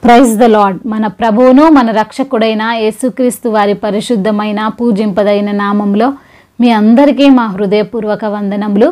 praise the lord మన ప్రభువును మన రక్షకుడైన యేసుక్రీస్తు వారి పరిశుద్ధమైన పూజింపదైన నామంలో మీ అందరికీ మా హృదయపూర్వక వందనములు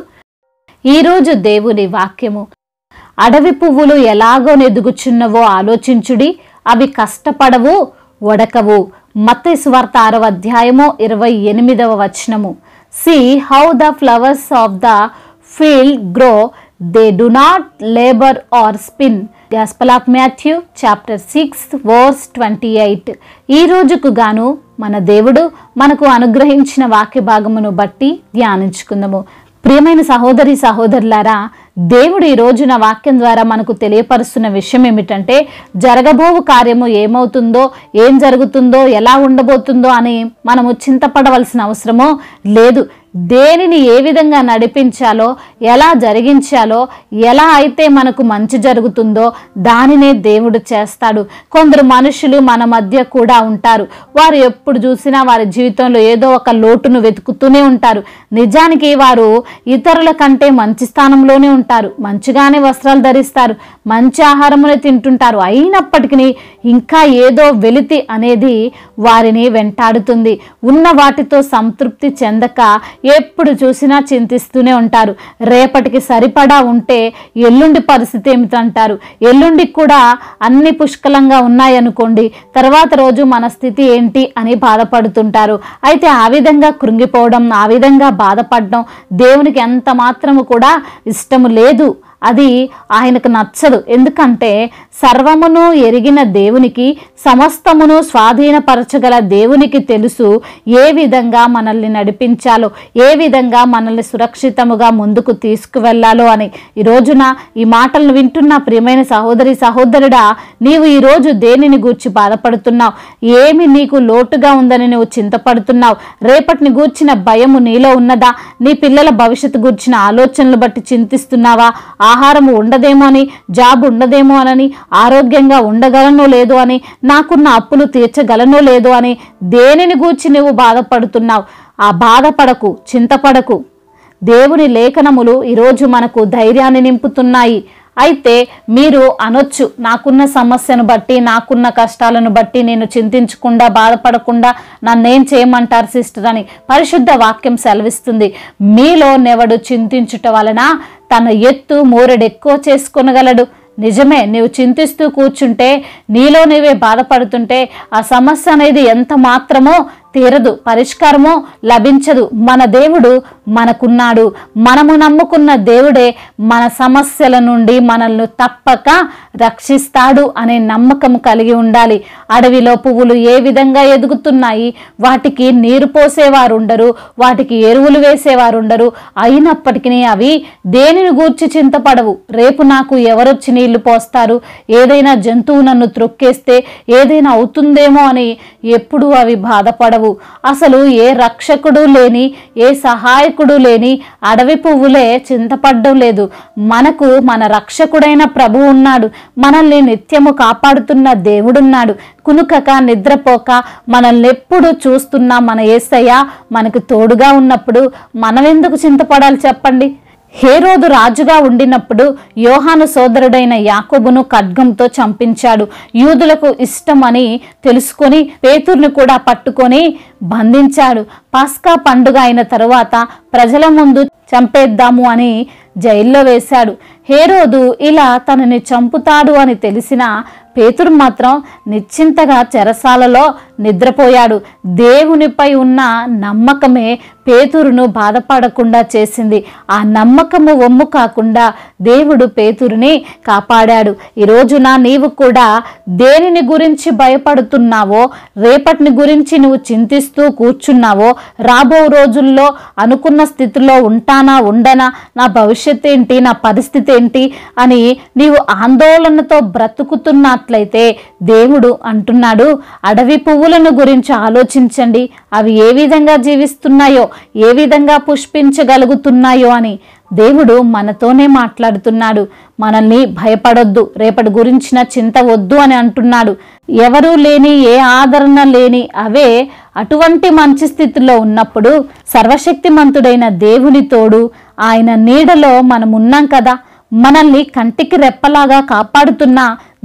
ఈరోజు దేవుని వాక్యము అడవి పువ్వులు ఎలాగో నెదుగుచున్నవో ఆలోచించుడి అవి కష్టపడవు వడకవు మత్తయి సువార్త ఆరవ అధ్యాయము ఇరవై ఎనిమిదవ వచనము see how the flowers of the field grow they do not labour or spin gospel of Matthew chapter six verse twenty eight ఈ రోజుకు గాను మన దేవుడు మనకు అనుగ్రహించిన వాక్య భాగమును బట్టి ధ్యానించుకుందాము ప్రియమైన సహోదరి సహోదరులారా దేవుడు ఈ రోజున వాక్యం ద్వారా మనకు తెలియపరుస్తున్న విషయం ఏమిటంటే జరగబోవు కార్యము ఏమవుతుందో ఏం జరుగుతుందో ఎలా ఉండబోతుందో అని మనము చింతపడవలసిన అవసరమో లేదు దేనిని ఏ విధంగా నడిపించాలో ఎలా జరిగించాలో ఎలా అయితే మనకు మంచి జరుగుతుందో దానినే దేవుడు చేస్తాడు కొందరు మనుషులు మన మధ్య కూడా ఉంటారు వారు ఎప్పుడు చూసినా వారి జీవితంలో ఏదో ఒక లోటును వెతుకుతూనే ఉంటారు నిజానికి వారు ఇతరుల కంటే మంచి స్థానంలోనే ఉంటారు మంచిగానే వస్త్రాలు ధరిస్తారు మంచి ఆహారమునే తింటుంటారు అయినప్పటికీ ఇంకా ఏదో వెలితి అనేది వారిని వెంటాడుతుంది ఉన్న వాటితో సంతృప్తి చెందక ఎప్పుడు చూసినా చింతిస్తూనే ఉంటారు రేపటికి సరిపడా ఉంటే ఎల్లుండి పరిస్థితి ఏమిటంటారు ఎల్లుండికి కూడా అన్ని పుష్కలంగా ఉన్నాయనుకోండి తర్వాత రోజు మన స్థితి ఏంటి అని బాధపడుతుంటారు అయితే ఆ విధంగా కృంగిపోవడం ఆ విధంగా బాధపడడం దేవునికి ఎంత మాత్రము కూడా ఇష్టము లేదు అది ఆయనకు నచ్చదు ఎందుకంటే సర్వమును ఎరిగిన దేవునికి సమస్తమును స్వాధీనపరచగల దేవునికి తెలుసు ఏ విధంగా మనల్ని నడిపించాలో ఏ విధంగా మనల్ని సురక్షితముగా ముందుకు తీసుకువెళ్ళాలో అని ఈ రోజున ఈ మాటలను వింటున్న ప్రియమైన సహోదరి సహోదరుడా నీవు ఈ రోజు దేనిని గూర్చి బాధపడుతున్నావు ఏమి నీకు లోటుగా ఉందని నువ్వు చింతపడుతున్నావు రేపటిని గూర్చిన భయము నీలో ఉన్నదా నీ పిల్లల భవిష్యత్తు గూర్చిన ఆలోచనలు బట్టి చింతిస్తున్నావా ఆహారము ఉండదేమో అని జాబ్ ఉండదేమో అని ఆరోగ్యంగా ఉండగలనో లేదో అని నాకున్న అప్పులు తీర్చగలనో లేదో అని దేనిని గూర్చి నువ్వు బాధపడుతున్నావు ఆ బాధపడకు చింతపడకు దేవుని లేఖనములు ఈరోజు మనకు ధైర్యాన్ని నింపుతున్నాయి అయితే మీరు అనొచ్చు నాకున్న సమస్యను బట్టి నాకున్న కష్టాలను బట్టి నేను చింతించకుండా బాధపడకుండా నన్నేం చేయమంటారు సిస్టర్ అని పరిశుద్ధ వాక్యం సెలవిస్తుంది మీలో నెవడు చింతించుట వలన తన ఎత్తు మూరెడెక్కువ చేసుకొనగలడు నిజమే నీవు చింతిస్తూ కూర్చుంటే నీలో నీవే బాధపడుతుంటే ఆ సమస్య అనేది ఎంత మాత్రమో తీరదు పరిష్కారమో లభించదు మన దేవుడు మనకున్నాడు మనము నమ్ముకున్న దేవుడే మన సమస్యల నుండి మనల్ని తప్పక రక్షిస్తాడు అనే నమ్మకం కలిగి ఉండాలి అడవిలో పువ్వులు ఏ విధంగా ఎదుగుతున్నాయి వాటికి నీరు పోసేవారు ఉండరు వాటికి ఎరువులు వేసేవారు ఉండరు అయినప్పటికీ అవి దేనిని గూర్చి చింతపడవు రేపు నాకు ఎవరొచ్చి నీళ్లు పోస్తారు ఏదైనా జంతువు నన్ను త్రొక్కేస్తే ఏదైనా అవుతుందేమో అని ఎప్పుడూ అవి బాధపడవు అసలు ఏ రక్షకుడు లేని ఏ సహాయకుడు లేని అడవి పువ్వులే చింతపడ్డం లేదు మనకు మన రక్షకుడైన ప్రభు ఉన్నాడు మనల్ని నిత్యము కాపాడుతున్న దేవుడున్నాడు కునుకక నిద్రపోక మనల్ని ఎప్పుడు చూస్తున్న మన ఏసయ్య మనకు తోడుగా ఉన్నప్పుడు మనం ఎందుకు చింతపడాలి చెప్పండి హేరోదు రాజుగా ఉండినప్పుడు యోహాను సోదరుడైన యాకోబును ఖడ్గంతో చంపించాడు యూదులకు ఇష్టమని తెలుసుకొని పేతుర్ని కూడా పట్టుకొని బంధించాడు పాస్కా పండుగ అయిన తరువాత ప్రజల ముందు చంపేద్దాము అని జైల్లో వేశాడు హేరోదు ఇలా తనని చంపుతాడు అని తెలిసిన పేతురు మాత్రం నిశ్చింతగా చెరసాలలో నిద్రపోయాడు దేవునిపై ఉన్న నమ్మకమే పేతురును బాధపడకుండా చేసింది ఆ నమ్మకము ఒమ్ము కాకుండా దేవుడు పేతురుని కాపాడాడు ఈ రోజున నీవు కూడా దేనిని గురించి భయపడుతున్నావో రేపటిని గురించి నువ్వు చింతిస్తూ కూర్చున్నావో రాబో రోజుల్లో అనుకున్న స్థితిలో ఉంటానా ఉండనా నా భవిష్యత్ ఏంటి నా పరిస్థితి ఏంటి అని నీవు ఆందోళనతో బ్రతుకుతున్నట్లయితే దేవుడు అంటున్నాడు అడవి పువ్వులను గురించి ఆలోచించండి అవి ఏ విధంగా జీవిస్తున్నాయో ఏ విధంగా పుష్పించగలుగుతున్నాయో అని దేవుడు మనతోనే మాట్లాడుతున్నాడు మనల్ని భయపడొద్దు రేపటి గురించిన చింత వద్దు అని అంటున్నాడు ఎవరూ లేని ఏ ఆదరణ లేని అవే అటువంటి మంచి స్థితిలో ఉన్నప్పుడు సర్వశక్తిమంతుడైన దేవుని తోడు ఆయన నీడలో మనం ఉన్నాం కదా మనల్ని కంటికి రెప్పలాగా కాపాడుతున్న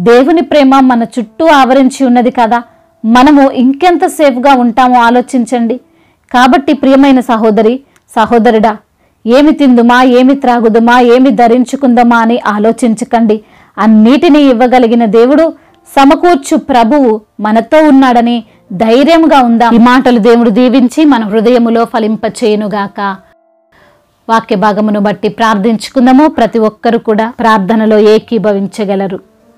దేవుని ప్రేమ మన చుట్టూ ఆవరించి ఉన్నది కదా మనము ఇంకెంత సేఫ్గా ఉంటామో ఆలోచించండి కాబట్టి ప్రియమైన సహోదరి సహోదరుడా ఏమి తిందుమా ఏమి త్రాగుదుమా ఏమి ధరించుకుందామా అని ఆలోచించకండి అన్నిటినీ ఇవ్వగలిగిన దేవుడు సమకూర్చు ప్రభువు మనతో ఉన్నాడని ధైర్యంగా ఉందాం ఈ మాటలు దేవుడు దీవించి మన హృదయములో ఫలింపచేయునుగాక వాక్య భాగమును బట్టి ప్రార్థించుకుందాము ప్రతి ఒక్కరు కూడా ప్రార్థనలో ఏకీభవించగలరు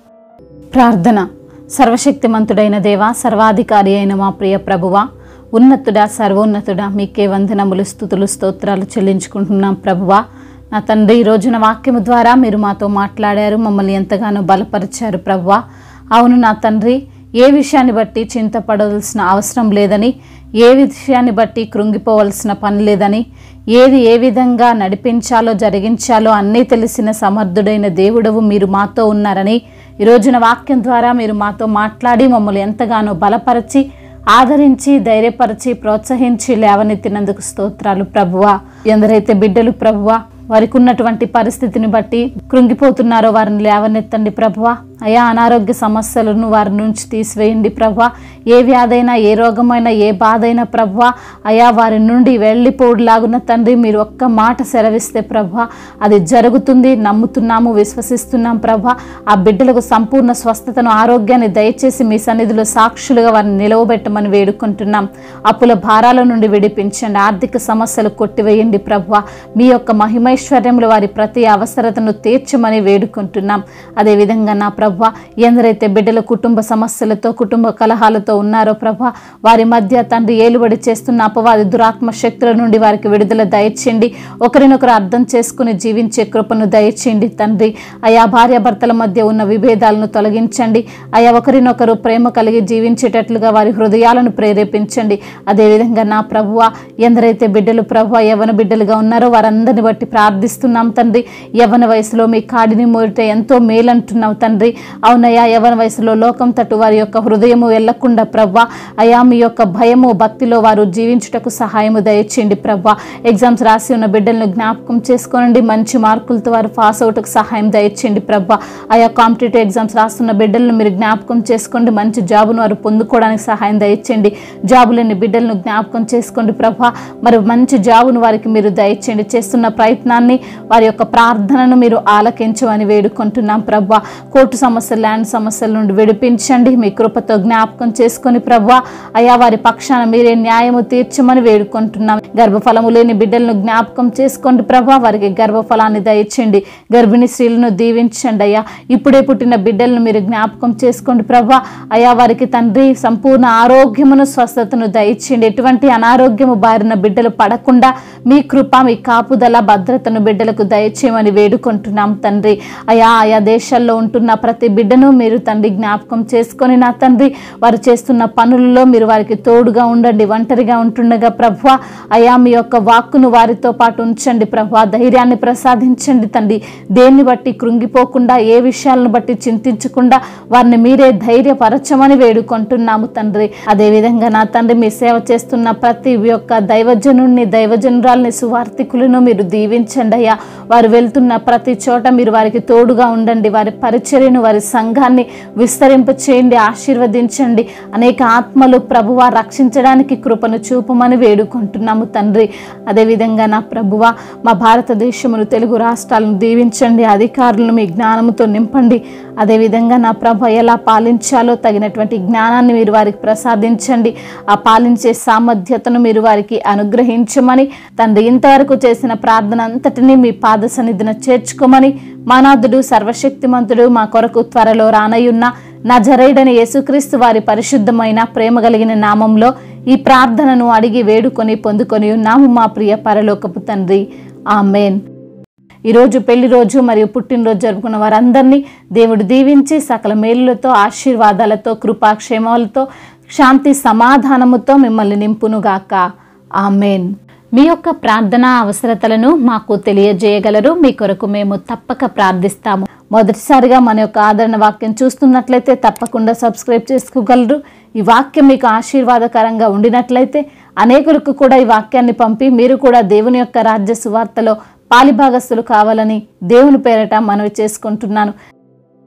ప్రార్థన సర్వశక్తిమంతుడైన దేవ సర్వాధికారి అయిన మా ప్రియ ప్రభువ ఉన్నతుడా సర్వోన్నతుడా మీకే వందనములు స్థుతులు స్తోత్రాలు చెల్లించుకుంటున్నాం ప్రభువా నా తండ్రి ఈ రోజున వాక్యము ద్వారా మీరు మాతో మాట్లాడారు మమ్మల్ని ఎంతగానో బలపరిచారు ప్రభువా అవును నా తండ్రి ఏ విషయాన్ని బట్టి చింతపడవలసిన అవసరం లేదని ఏ విషయాన్ని బట్టి కృంగిపోవలసిన పని లేదని ఏది ఏ విధంగా నడిపించాలో జరిగించాలో అన్నీ తెలిసిన సమర్థుడైన దేవుడవు మీరు మాతో ఉన్నారని ఈ రోజున వాక్యం ద్వారా మీరు మాతో మాట్లాడి మమ్మల్ని ఎంతగానో బలపరిచి ఆదరించి ధైర్యపరిచి ప్రోత్సహించి లేవనెత్తినందుకు స్తోత్రాలు ప్రభువా ఎందరైతే బిడ్డలు ప్రభువా వారికి ఉన్నటువంటి పరిస్థితిని బట్టి కృంగిపోతున్నారో వారిని లేవనెత్తండి ప్రభువా అయా అనారోగ్య సమస్యలను వారి నుంచి తీసివేయండి ప్రభువా ఏ వ్యాధైనా ఏ రోగమైనా ఏ బాధైనా ప్రభువా అయా వారి నుండి వెళ్ళిపోడులాగున్న తండ్రి మీరు ఒక్క మాట సెలవిస్తే ప్రభువా అది జరుగుతుంది నమ్ముతున్నాము విశ్వసిస్తున్నాం ప్రభా ఆ బిడ్డలకు సంపూర్ణ స్వస్థతను ఆరోగ్యాన్ని దయచేసి మీ సన్నిధిలో సాక్షులుగా వారిని నిలవబెట్టమని వేడుకుంటున్నాం అప్పుల భారాల నుండి విడిపించండి ఆర్థిక సమస్యలు కొట్టివేయండి ప్రభువా మీ యొక్క మహిమైశ్వర్యములు వారి ప్రతి అవసరతను తీర్చమని వేడుకుంటున్నాం అదేవిధంగా నా ప్రభ ఎందరైతే బిడ్డల కుటుంబ సమస్యలతో కుటుంబ కలహాలతో ఉన్నారో ప్రభ వారి మధ్య తండ్రి ఏలుబడి చేస్తున్న అపవాది దురాత్మ శక్తుల నుండి వారికి విడుదల దయచేయండి ఒకరినొకరు అర్థం చేసుకుని జీవించే కృపను దయచేయండి తండ్రి అయా భార్యాభర్తల మధ్య ఉన్న విభేదాలను తొలగించండి అయా ఒకరినొకరు ప్రేమ కలిగి జీవించేటట్లుగా వారి హృదయాలను ప్రేరేపించండి అదేవిధంగా నా ప్రభువ ఎందరైతే బిడ్డలు ప్రభు యవన బిడ్డలుగా ఉన్నారో వారందరిని బట్టి ప్రార్థిస్తున్నాం తండ్రి యవన వయసులో మీ కాడిని మోరితే ఎంతో మేలంటున్నావు తండ్రి అవునయ్యా యవన వయసులో లోకం తట్టు వారి యొక్క హృదయము వెళ్లకుండా ప్రవ్వా అయా మీ యొక్క భయము భక్తిలో వారు జీవించుటకు సహాయము దయచేయండి ప్రవ్వా ఎగ్జామ్స్ రాసి ఉన్న బిడ్డలను జ్ఞాపకం చేసుకోనండి మంచి మార్కులతో వారు పాస్ అవుట్కు సహాయం దయచేయండి ప్రవ్వా ఆయా కాంపిటేటివ్ ఎగ్జామ్స్ రాస్తున్న బిడ్డలను మీరు జ్ఞాపకం చేసుకోండి మంచి జాబును వారు పొందుకోవడానికి సహాయం దయచేయండి జాబు లేని బిడ్డలను జ్ఞాపకం చేసుకోండి ప్రభా మరి మంచి జాబును వారికి మీరు దయచేయండి చేస్తున్న ప్రయత్నాన్ని వారి యొక్క ప్రార్థనను మీరు ఆలకించమని వేడుకుంటున్నాం ప్రభా కోర్టు సమస్యలు ల్యాండ్ సమస్యల నుండి విడిపించండి మీ కృపతో జ్ఞాపకం చేసుకొని ప్రభా అయా వారి పక్షాన మీరే న్యాయము తీర్చమని వేడుకుంటున్నాం గర్భఫలము లేని బిడ్డలను జ్ఞాపకం చేసుకోండి ప్రభా వారికి గర్భఫలాన్ని దయచేయండి గర్భిణీ స్త్రీలను దీవించండి అయ్యా ఇప్పుడే పుట్టిన బిడ్డలను మీరు జ్ఞాపకం చేసుకోండి ప్రభా అయా వారికి తండ్రి సంపూర్ణ ఆరోగ్యమును స్వస్థతను దయచేయండి ఎటువంటి అనారోగ్యము బారిన బిడ్డలు పడకుండా మీ కృప మీ కాపుదల భద్రతను బిడ్డలకు దయచేయమని వేడుకుంటున్నాం తండ్రి అయా ఆయా దేశాల్లో ఉంటున్న ప్రతి బిడ్డను మీరు తండ్రి జ్ఞాపకం చేసుకొని నా తండ్రి వారు చేస్తున్న పనులలో మీరు వారికి తోడుగా ఉండండి ఒంటరిగా ఉంటుండగా ప్రభు అయా మీ యొక్క వాక్కును వారితో పాటు ఉంచండి ప్రభు ధైర్యాన్ని ప్రసాదించండి తండ్రి దేన్ని బట్టి కృంగిపోకుండా ఏ విషయాలను బట్టి చింతించకుండా వారిని మీరే ధైర్యపరచమని వేడుకుంటున్నాము తండ్రి అదేవిధంగా నా తండ్రి మీ సేవ చేస్తున్న ప్రతి యొక్క దైవజనుడిని దైవజనురాల్ని సువార్థికులను మీరు దీవించండి అయ్యా వారు వెళ్తున్న ప్రతి చోట మీరు వారికి తోడుగా ఉండండి వారి పరిచర్యను వారి సంఘాన్ని విస్తరింప చేయండి ఆశీర్వదించండి అనేక ఆత్మలు ప్రభువ రక్షించడానికి కృపను చూపమని వేడుకుంటున్నాము తండ్రి అదేవిధంగా నా ప్రభువ మా భారతదేశమును తెలుగు రాష్ట్రాలను దీవించండి అధికారులను మీ జ్ఞానముతో నింపండి అదేవిధంగా నా ప్రభ ఎలా పాలించాలో తగినటువంటి జ్ఞానాన్ని మీరు వారికి ప్రసాదించండి ఆ పాలించే సామర్థ్యతను మీరు వారికి అనుగ్రహించమని తండ్రి ఇంతవరకు చేసిన ప్రార్థన అంతటినీ మీ పాద సన్నిధిన చేర్చుకోమని మానాథుడు సర్వశక్తిమంతుడు మా కొరకు త్వరలో రానయ్యున్న నజరేడని యేసుక్రీస్తు వారి పరిశుద్ధమైన ప్రేమ కలిగిన నామంలో ఈ ప్రార్థనను అడిగి వేడుకొని పొందుకొని ఉన్నాము మా ప్రియ పరలోకపు తండ్రి ఆమెన్ ఈరోజు పెళ్లి రోజు మరియు పుట్టినరోజు జరుపుకున్న వారందరినీ దేవుడు దీవించి సకల మేలులతో ఆశీర్వాదాలతో కృపాక్షేమాలతో శాంతి సమాధానముతో మిమ్మల్ని నింపునుగాక ఆమెన్ మీ యొక్క ప్రార్థనా అవసరతలను మాకు తెలియజేయగలరు మీ కొరకు మేము తప్పక ప్రార్థిస్తాము మొదటిసారిగా మన యొక్క ఆదరణ వాక్యం చూస్తున్నట్లయితే తప్పకుండా సబ్స్క్రైబ్ చేసుకోగలరు ఈ వాక్యం మీకు ఆశీర్వాదకరంగా ఉండినట్లయితే అనేకులకు కూడా ఈ వాక్యాన్ని పంపి మీరు కూడా దేవుని యొక్క రాజ్య సువార్తలో పాలిభాగస్తులు కావాలని దేవుని పేరట మనవి చేసుకుంటున్నాను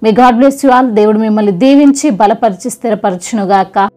మీ గాడ్ బ్లెస్ యు ఆల్ దేవుడు మిమ్మల్ని దీవించి బలపరిచి స్థిరపరచునుగాక